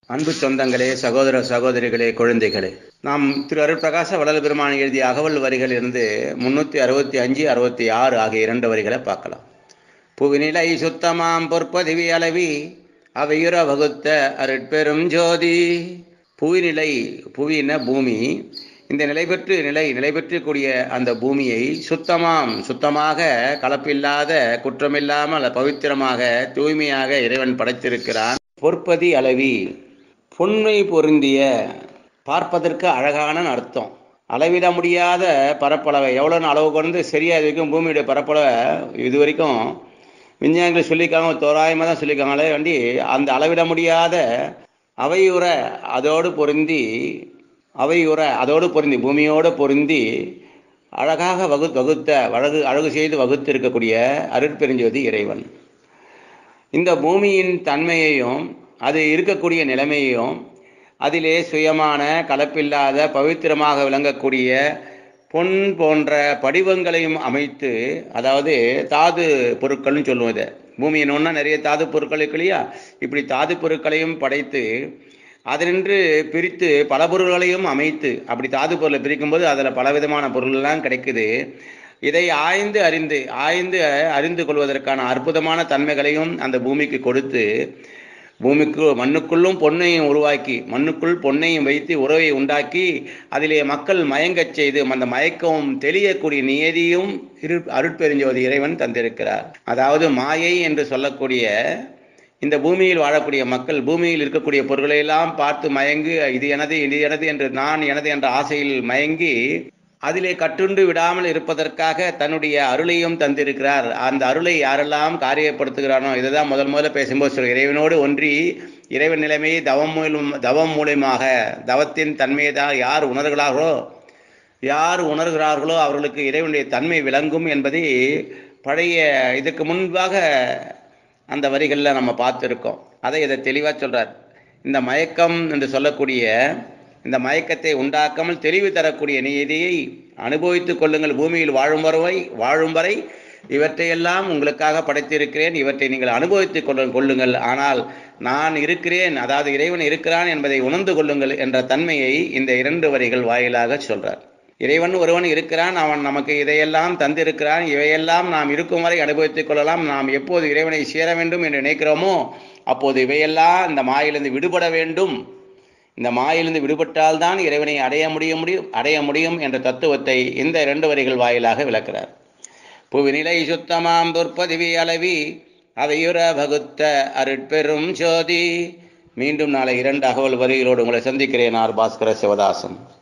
அன்பு சொந்தங்களே சகோதர சகோதரிகளே குழந்தைகளே நாம் திரு அருட்பிரகாச வளல் பெருமான் எழுதிய அகவல் வரிகளிலிருந்து முன்னூற்றி அறுபத்தி அஞ்சு அறுபத்தி ஆறு ஆகிய இரண்டு வரிகளை பார்க்கலாம் புவிநிலை சுத்தமாம் பொற்பதிவி அளவி அவையுற வகுத்த அருட்பெரும் ஜோதி புவிநிலை புவின பூமி இந்த நிலை பெற்று நிலை நிலை பெற்றக்கூடிய அந்த பூமியை சுத்தமாம் சுத்தமாக கலப்பில்லாத குற்றமில்லாமல் பவித்திரமாக தூய்மையாக இறைவன் படைத்திருக்கிறான் பொற்பதி அளவி பொன்மை பொருந்திய பார்ப்பதற்கு அழகான அர்த்தம் அளவிட முடியாத பரப்பளவை எவ்வளோன்னு அளவு கொண்டு சரியா இது வரைக்கும் பூமியுடைய பரப்பளவை இது வரைக்கும் விஞ்ஞானிகள் சொல்லியிருக்காங்க தோராயமாக தான் சொல்லியிருக்காங்களே வண்டி அந்த அளவிட முடியாத அவையுற அதோடு பொருந்தி அவையுற அதோடு பொருந்தி பூமியோடு பொருந்தி அழகாக வகு வகுத்த அழகு அழகு செய்து வகுத்து இருக்கக்கூடிய அருட்பெருஞ்சோதி இறைவன் இந்த பூமியின் தன்மையையும் அது இருக்கக்கூடிய நிலைமையையும் அதிலே சுயமான கலப்பில்லாத பவித்திரமாக விளங்கக்கூடிய பொன் போன்ற படிவங்களையும் அமைத்து அதாவது தாது பொருட்கள்னு சொல்லுவது பூமியின் ஒன்றா நிறைய தாது பொருட்கள் இருக்கு இல்லையா இப்படி தாது பொருட்களையும் படைத்து அதினின்று பிரித்து பல பொருள்களையும் அமைத்து அப்படி தாது பொருளை பிரிக்கும்போது அதில் பலவிதமான பொருள்லாம் கிடைக்குது இதை ஆய்ந்து அறிந்து ஆய்ந்து அறிந்து கொள்வதற்கான அற்புதமான தன்மைகளையும் அந்த பூமிக்கு கொடுத்து பூமிக்கு மண்ணுக்குள்ளும் பொன்னையும் உருவாக்கி மண்ணுக்குள் பொன்னையும் வைத்து உறவை உண்டாக்கி அதிலே மக்கள் மயங்கச் செய்து அந்த மயக்கம் தெளியக்கூடிய நியதியும் இரு அருட்பெருஞ்சோதி இறைவன் தந்திருக்கிறார் அதாவது மாயை என்று சொல்லக்கூடிய இந்த பூமியில் வாழக்கூடிய மக்கள் பூமியில் இருக்கக்கூடிய பொருட்களை எல்லாம் பார்த்து மயங்கி இது எனது இது எனது என்று நான் எனது என்ற ஆசையில் மயங்கி அதிலே கட்டுண்டு விடாமல் இருப்பதற்காக தன்னுடைய அருளையும் தந்திருக்கிறார் அந்த அருளை யாரெல்லாம் காரியப்படுத்துகிறானோ இதுதான் முதல் முதல்ல பேசும்போது சொல்ற இறைவனோடு ஒன்றி இறைவன் நிலைமையை தவம் மூலம் தவம் மூலியமாக தவத்தின் தன்மையை தான் யார் உணர்கிறார்களோ யார் உணர்கிறார்களோ அவர்களுக்கு இறைவனுடைய தன்மை விளங்கும் என்பதை பழைய இதுக்கு முன்பாக அந்த வரிகளில் நம்ம பார்த்துருக்கோம் அதை இதை தெளிவாக சொல்கிறார் இந்த மயக்கம் என்று சொல்லக்கூடிய இந்த மயக்கத்தை உண்டாக்காமல் தெளிவு தரக்கூடிய நீதியை அனுபவித்துக் கொள்ளுங்கள் பூமியில் வாழும் வரை வாழும் வரை இவற்றையெல்லாம் உங்களுக்காக படைத்திருக்கிறேன் இவற்றை நீங்கள் அனுபவித்துக் கொள்ள கொள்ளுங்கள் ஆனால் நான் இருக்கிறேன் அதாவது இறைவன் இருக்கிறான் என்பதை உணர்ந்து கொள்ளுங்கள் என்ற தன்மையை இந்த இரண்டு வரிகள் வாயிலாக சொல்றார் இறைவன் ஒருவன் இருக்கிறான் அவன் நமக்கு இதையெல்லாம் தந்திருக்கிறான் இவையெல்லாம் நாம் இருக்கும் வரை அனுபவித்துக் கொள்ளலாம் நாம் எப்போது இறைவனை சேர வேண்டும் என்று நினைக்கிறோமோ அப்போது இவையெல்லாம் இந்த மாயிலிருந்து விடுபட வேண்டும் இந்த மாயிலிருந்து விடுபட்டால்தான் இறைவனை அடைய முடிய முடியும் அடைய முடியும் என்ற தத்துவத்தை இந்த இரண்டு வரிகள் வாயிலாக விளக்கிறார் புவிநிலை சுத்தமாம் துற்பதிவி அளவி அவையுற வகுத்த அருட்பெரும் ஜோதி மீண்டும் நாளை இரண்டு அகவல் வரிகளோடு உங்களை சந்திக்கிறேன் ஆர் பாஸ்கர சிவதாசன்